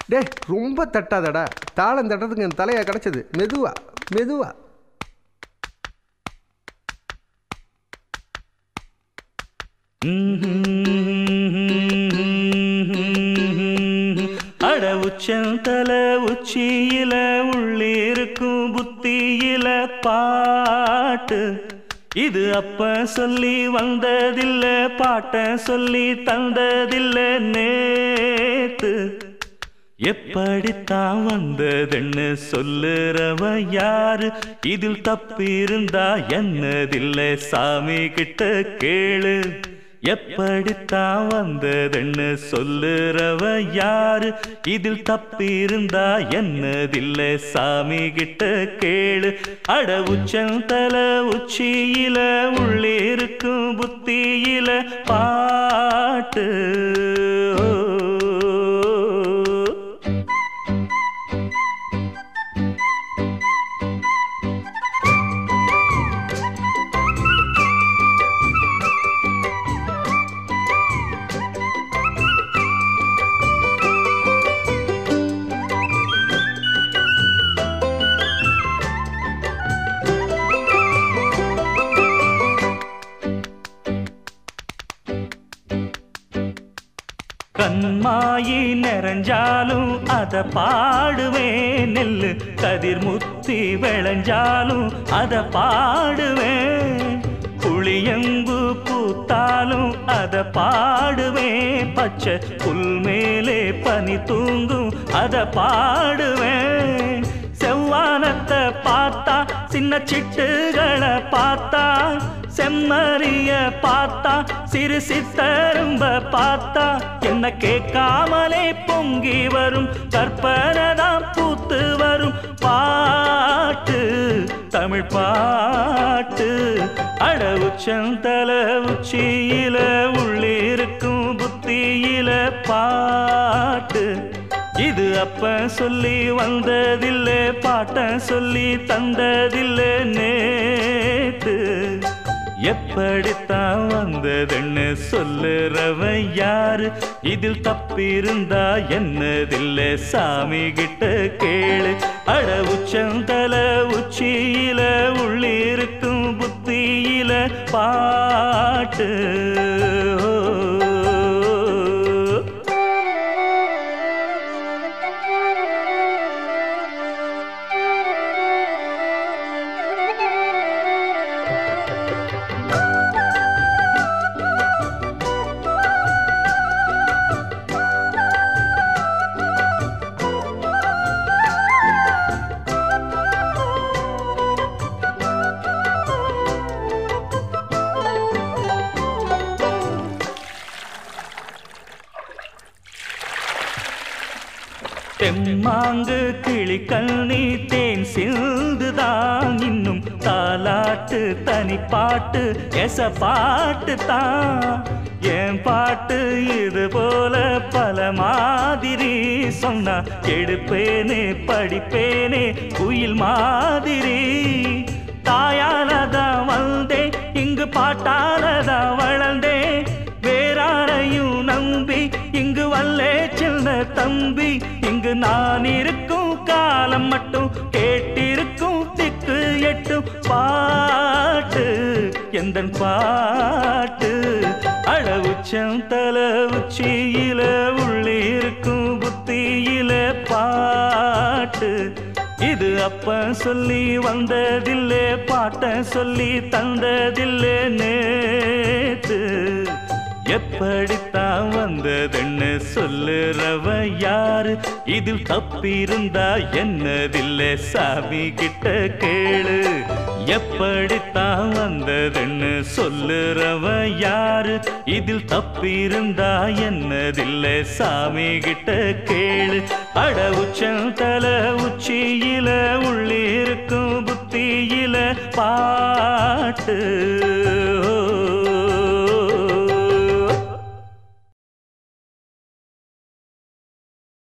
டேய் ரொம்ப தட்டாதடா தாளம் தட்டுறதுக்கு என் தலையா கிடச்சது மெதுவா மெதுவா அட உச்சந்தல உச்சியில உள்ளிருக்கும் புத்தியில பாட்டு இது அப்ப சொல்லி வந்ததில்ல பாட்ட சொல்லி தந்ததில்ல நேத்து எப்படித்தான் வந்ததுன்னு சொல்லுறவ யாரு இதில் தப்பிருந்தா என்னதில்லை சாமி கிட்ட கேளு எப்படித்தான் வந்ததுன்னு சொல்லுறவ யாரு இதில் தப்பிருந்தா என்னதில்லை சாமி கிட்ட கேளு அட உச்சந்தல உச்சியில உள்ளிருக்கும் புத்தியில பாட்டு ஓ கண்மாயி நிறைஞ்சாலும் அத பாடுவேன் நெல்லு கதிர் முத்தி விளைஞ்சாலும் அத பாடுவேன் புளியங்கு பூத்தாலும் அத பாடுவேன் பச்சை புல் மேலே பனி தூங்கும் அத பாடுவேன் செவ்வானத்தை பார்த்தா சின்ன சிட்டுகளை பார்த்தா செம்மறிய பார்த்தா சிறு சித்தரும்ப பார்த்தா என்ன கேட்காமலே பொங்கி வரும் கற்பனை தான் பூத்து வரும் பாட்டு தமிழ் பாட்டு அட உச்சந்தல உச்சியில உள்ளிருக்கும் புத்தியில பாட்டு இது அப்ப சொல்லி வந்ததில்லை பாட்ட சொல்லி தந்ததில்லை நேத்து எப்படித்தான் வந்ததுன்னு சொல்லுறவன் யாரு இதில் தப்பிருந்தா என்னதில்லை சாமி கிட்ட கேளு அட உச்சந்தல உச்சியில உள்ளிருக்கும் புத்தியில பாட்டு ஓ தெம்மாங்கு கிளிக்கண்ணி தேன் சிந்துதான் இன்னும் தாலாட்டு தனி பாட்டு எச பாட்டு தான் என் பாட்டு இது போல பல மாதிரி சொன்னா எடுப்பேனே படிப்பேனே குயில் மாதிரி தாயாலதான் வந்தேன் இங்கு பாட்டாலதான் வளர்ந்தேன் வேறாரையும் நம்பி இங்கு வல்லே சின்ன தம்பி இங்கு நான் இருக்கும் காலம் மட்டும் கேட்டிருக்கும் திக்கு எட்டும் பாட்டு எந்த பாட்டு அட உச்சம் தல உச்சியில உள்ளிருக்கும் புத்தியில பாட்டு இது அப்ப சொல்லி வந்ததில்லை பாட்ட சொல்லி தந்ததில்லை நேத்து எப்படித்தான் வந்ததுன்னு சொல்லுறவ யாரு இதில் தப்பிருந்தா என்னதில்லை சாமி கிட்ட கேளு எப்படித்தான் வந்ததுன்னு சொல்லுறவ யாரு இதில் தப்பிருந்தா என்னதில்லை சாமி கிட்ட கேளு அட உச்சந்தல உச்சியில உள்ளிருக்கும் புத்தியில பாட்டு ஓ